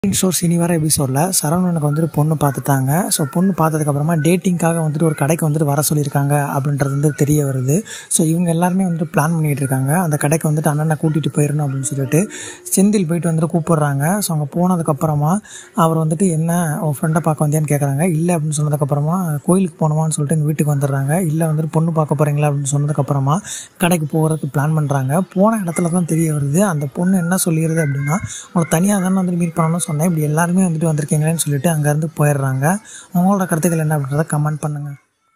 sure இனி வர எபிசோடில் சரவணனுக்கு வந்துட்டு பொண்ணு பார்த்துட்டாங்க ஸோ பொண்ணு பார்த்ததுக்கப்புறமா டேட்டிங்காக வந்துட்டு ஒரு கடைக்கு வந்துட்டு வர சொல்லியிருக்காங்க அப்படின்றது வந்து தெரிய வருது ஸோ இவங்க எல்லாருமே வந்துட்டு பிளான் பண்ணிகிட்டு இருக்காங்க அந்த கடைக்கு வந்துட்டு அண்ணனை கூட்டிகிட்டு போயிடணும் அப்படின்னு சொல்லிட்டு செந்தில் போயிட்டு வந்துட்டு கூப்பிடுறாங்க ஸோ அங்கே போனதுக்கப்புறமா அவர் வந்துட்டு என்ன உன் ஃப்ரெண்டை பார்க்க வந்தியான்னு கேட்குறாங்க இல்லை அப்படின்னு சொன்னதுக்கப்புறமா கோயிலுக்கு போகணுமான்னு சொல்லிட்டு எங்கள் வீட்டுக்கு வந்துடுறாங்க இல்லை வந்துட்டு பொண்ணு பார்க்க போகிறீங்களா அப்படின்னு சொன்னதுக்கப்புறமா கடைக்கு போகிறதுக்கு பிளான் பண்ணுறாங்க போன இடத்துல தான் தெரிய வருது அந்த பொண்ணு என்ன சொல்லிடுது அப்படின்னா உங்களை தனியாக தானே வந்துட்டு மீட் பண்ணணும்னு சொன்னேன் இப்படி எல்லாருமே வந்துட்டு வந்திருக்கீங்களேன்னு சொல்லிட்டு அங்கேருந்து போயிடுறாங்க உங்களோட கருத்துக்கள் என்ன அப்படின்றத கமெண்ட் பண்ணுங்கள்